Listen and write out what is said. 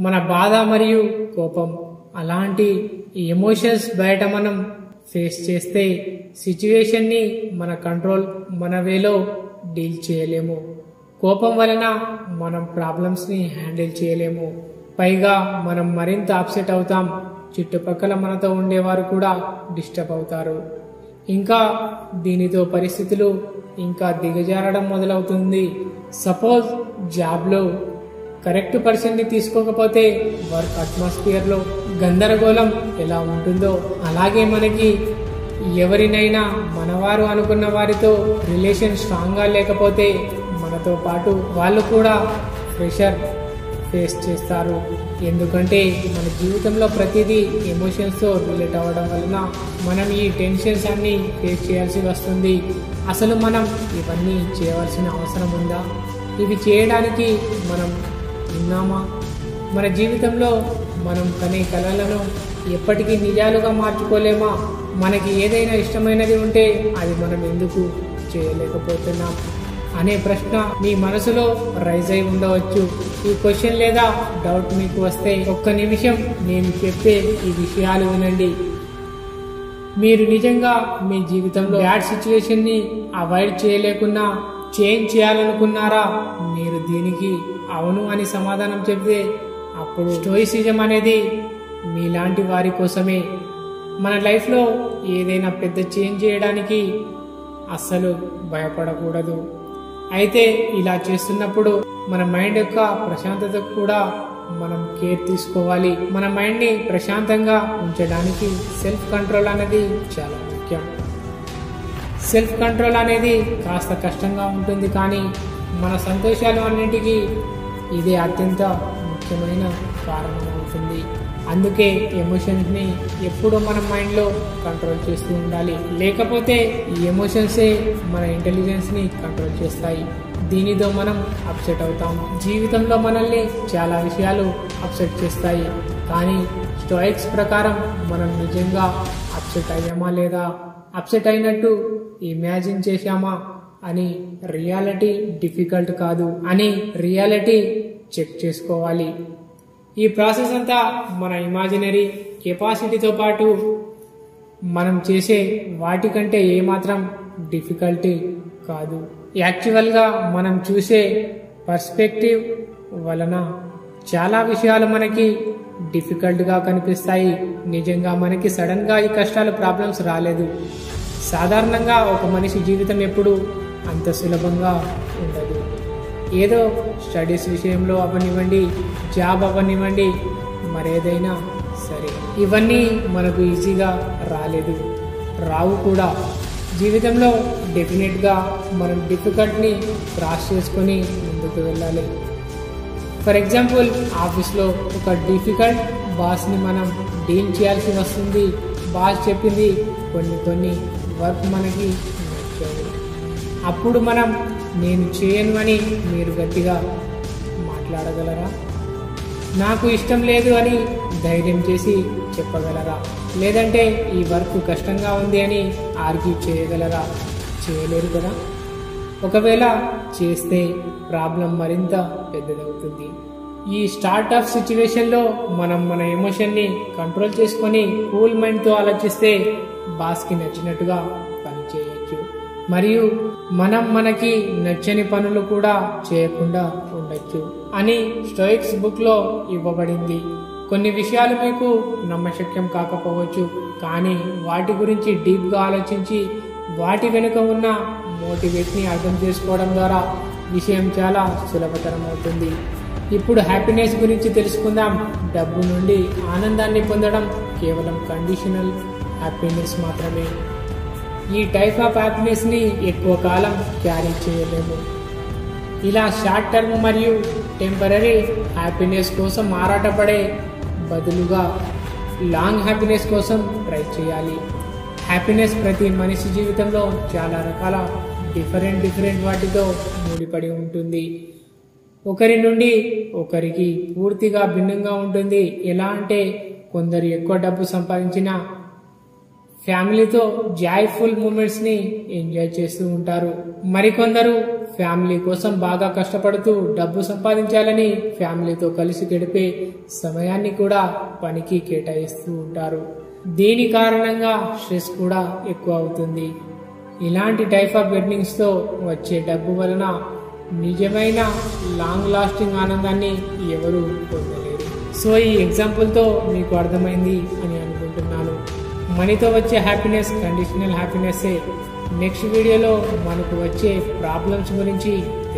మన బాధ మరియు కోపం అలాంటి ఎమోషన్స్ బయట మనం ఫేస్ చేస్తే సిచ్యువేషన్ని మన కంట్రోల్ మన వేలో డీల్ చేయలేము కోపం వలన మనం ప్రాబ్లమ్స్ని హ్యాండిల్ చేయలేము పైగా మనం మరింత అప్సెట్ అవుతాం చుట్టుపక్కల మనతో ఉండేవారు కూడా డిస్టర్బ్ అవుతారు ఇంకా దీనితో పరిస్థితులు ఇంకా దిగజారడం మొదలవుతుంది సపోజ్ జాబ్లో కరెక్ట్ పర్సన్ని తీసుకోకపోతే వర్క్ అట్మాస్ఫియర్లో గందరగోళం ఎలా ఉంటుందో అలాగే మనకి ఎవరినైనా మనవారు అనుకున్న వారితో రిలేషన్ స్ట్రాంగ్గా లేకపోతే మనతో పాటు వాళ్ళు కూడా ప్రెషర్ ఫేస్ చేస్తారు ఎందుకంటే మన జీవితంలో ప్రతిదీ ఎమోషన్స్తో రిలేట్ అవ్వడం వలన మనం ఈ టెన్షన్స్ అన్ని ఫేస్ చేయాల్సి వస్తుంది అసలు మనం ఇవన్నీ చేయవలసిన అవసరం ఉందా ఇవి చేయడానికి మనం ఉన్నామా మన జీవితంలో మనం కనే కళలను ఎప్పటికీ నిజాలుగా మార్చుకోలేమా మనకి ఏదైనా ఇష్టమైనది ఉంటే అది మనం ఎందుకు చేయలేకపోతున్నాం అనే ప్రశ్న మీ మనసులో రైజ్ అయి ఉండవచ్చు ఈ క్వశ్చన్ లేదా డౌట్ మీకు వస్తే ఒక్క నిమిషం నేను చెప్పే ఈ విషయాలు వినండి మీరు నిజంగా మీ జీవితంలో బ్యాడ్ సిచ్యువేషన్ ని అవాయిడ్ చేయలేకున్నా చేంజ్ చేయాలనుకున్నారా మీరు దీనికి అవును అని సమాధానం చెప్తే అప్పుడు స్టోయిసిజం అనేది మీలాంటి వారి కోసమే మన లైఫ్లో ఏదైనా పెద్ద చేంజ్ చేయడానికి అస్సలు భయపడకూడదు అయితే ఇలా చేస్తున్నప్పుడు మన మైండ్ యొక్క ప్రశాంతతకు కూడా మనం కేర్ తీసుకోవాలి మన మైండ్ ని ప్రశాంతంగా ఉంచడానికి సెల్ఫ్ కంట్రోల్ అనేది చాలా ముఖ్యం సెల్ఫ్ కంట్రోల్ అనేది కాస్త కష్టంగా ఉంటుంది కానీ మన సంతోషాలు అన్నింటికీ ఇదే అత్యంత ముఖ్యమైన కారణం అవుతుంది అందుకే ఎమోషన్స్ ని ఎప్పుడూ మన మైండ్ లో కంట్రోల్ చేస్తూ ఉండాలి లేకపోతే ఈ ఎమోషన్సే మన ఇంటెలిజెన్స్ ని కంట్రోల్ చేస్తాయి దీనితో మనం అప్సెట్ అవుతాం జీవితంలో మనల్ని చాలా విషయాలు అప్సెట్ చేస్తాయి కానీ స్టోయిక్స్ ప్రకారం మనం నిజంగా అప్సెట్ అయ్యామా లేదా అప్సెట్ అయినట్టు ఇమాజిన్ చేశామా అని రియాలిటీ డిఫికల్ట్ కాదు అని రియాలిటీ చెక్ చేసుకోవాలి ఈ ప్రాసెస్ అంతా మన ఇమాజినరీ కెపాసిటీతో పాటు మనం చేసే వాటికంటే ఏమాత్రం డిఫికల్టీ కాదు యాక్చువల్గా మనం చూసే పర్స్పెక్టివ్ వలన చాలా విషయాలు మనకి డిఫికల్ట్గా కనిపిస్తాయి నిజంగా మనకి సడన్గా ఈ కష్టాలు ప్రాబ్లమ్స్ రాలేదు సాధారణంగా ఒక మనిషి జీవితం ఎప్పుడు అంత సులభంగా ఉండదు ఏదో స్టడీస్ విషయంలో అవ్వనివ్వండి జాబ్ అవ్వనివ్వండి మరేదైనా సరే ఇవన్నీ మనకు ఈజీగా రాలేదు రావు కూడా జీవితంలో డెఫినెట్గా మనం డిఫికల్ట్ని క్రాస్ చేసుకొని ముందుకు వెళ్ళాలి ఫర్ ఎగ్జాంపుల్ ఆఫీస్లో ఒక డిఫికల్ట్ బాస్ని మనం డీల్ చేయాల్సి వస్తుంది బాస్ చెప్పింది కొన్ని కొన్ని వర్క్ మనకి నచ్చవు అప్పుడు మనం నేను చేయను అని మీరు గట్టిగా మాట్లాడగలరా నాకు ఇష్టం లేదు అని ధైర్యం చేసి చెప్పగలరా లేదంటే ఈ వర్క్ కష్టంగా ఉంది అని ఆర్గ్యూ చేయగలరా చేయలేరు కదా ఒకవేళ చేస్తే ప్రాబ్లం మరింత పెద్దదవుతుంది ఈ స్టార్ట్అప్ సిచ్యువేషన్లో మనం మన ఎమోషన్ని కంట్రోల్ చేసుకొని కూల్ మైండ్తో ఆలోచిస్తే బాస్కి నచ్చినట్టుగా పని చేయొచ్చు మరియు మనం మనకి నచ్చని పనులు కూడా చేయకుండా ఉండొచ్చు అని స్టోయిక్స్ బుక్లో ఇవ్వబడింది కొన్ని విషయాలు మీకు నమ్మశక్యం కాకపోవచ్చు కానీ వాటి గురించి డీప్గా ఆలోచించి వాటి వెనుక ఉన్న మోటివేట్ని అర్థం చేసుకోవడం ద్వారా విషయం చాలా సులభతరం అవుతుంది ఇప్పుడు హ్యాపీనెస్ గురించి తెలుసుకుందాం డబ్బు నుండి ఆనందాన్ని పొందడం కేవలం కండిషనల్ హ్యాపీనెస్ మాత్రమే ఈ టైప్ ఆఫ్ హ్యాపీనెస్ని ఎక్కువ కాలం క్యారీ చేయలేము ఇలా షార్ట్ టర్మ్ మరియు టెంపరీ హ్యాపీనెస్ కోసం ఆరాటపడే బదులుగా లాంగ్ హ్యాపీనెస్ కోసం ట్రై చేయాలి హ్యాపీనెస్ ప్రతి మనిషి జీవితంలో చాలా రకాల డిఫరెంట్ డిఫరెంట్ వాటితో ముడిపడి ఉంటుంది ఒకరి నుండి ఒకరికి పూర్తిగా భిన్నంగా ఉంటుంది ఎలా అంటే కొందరు ఎక్కువ డబ్బు సంపాదించిన ఫ్యామిలీతో జాయ్ఫుల్ మూమెంట్స్ ని ఎంజాయ్ చేస్తూ ఉంటారు మరికొందరు ఫ్యామిలీ కోసం బాగా కష్టపడుతూ డబ్బు సంపాదించాలని ఫ్యామిలీతో కలిసి గడిపే సమయాన్ని కూడా పనికి కేటాయిస్తూ ఉంటారు దీని కారణంగా స్ట్రెస్ కూడా ఎక్కువ అవుతుంది ఇలాంటి టైప్ ఆఫ్ వెడ్డింగ్స్ తో వచ్చే డబ్బు వలన నిజమైన లాంగ్ లాస్టింగ్ ఆనందాన్ని ఎవరు పొందలేరు సో ఈ ఎగ్జాంపుల్తో మీకు అర్థమైంది అని అనుకుంటున్నాను మనీతో వచ్చే హ్యాపీనెస్ కండిషనల్ హ్యాపీనెస్సే నెక్స్ట్ వీడియోలో మనకు వచ్చే ప్రాబ్లమ్స్ గురించి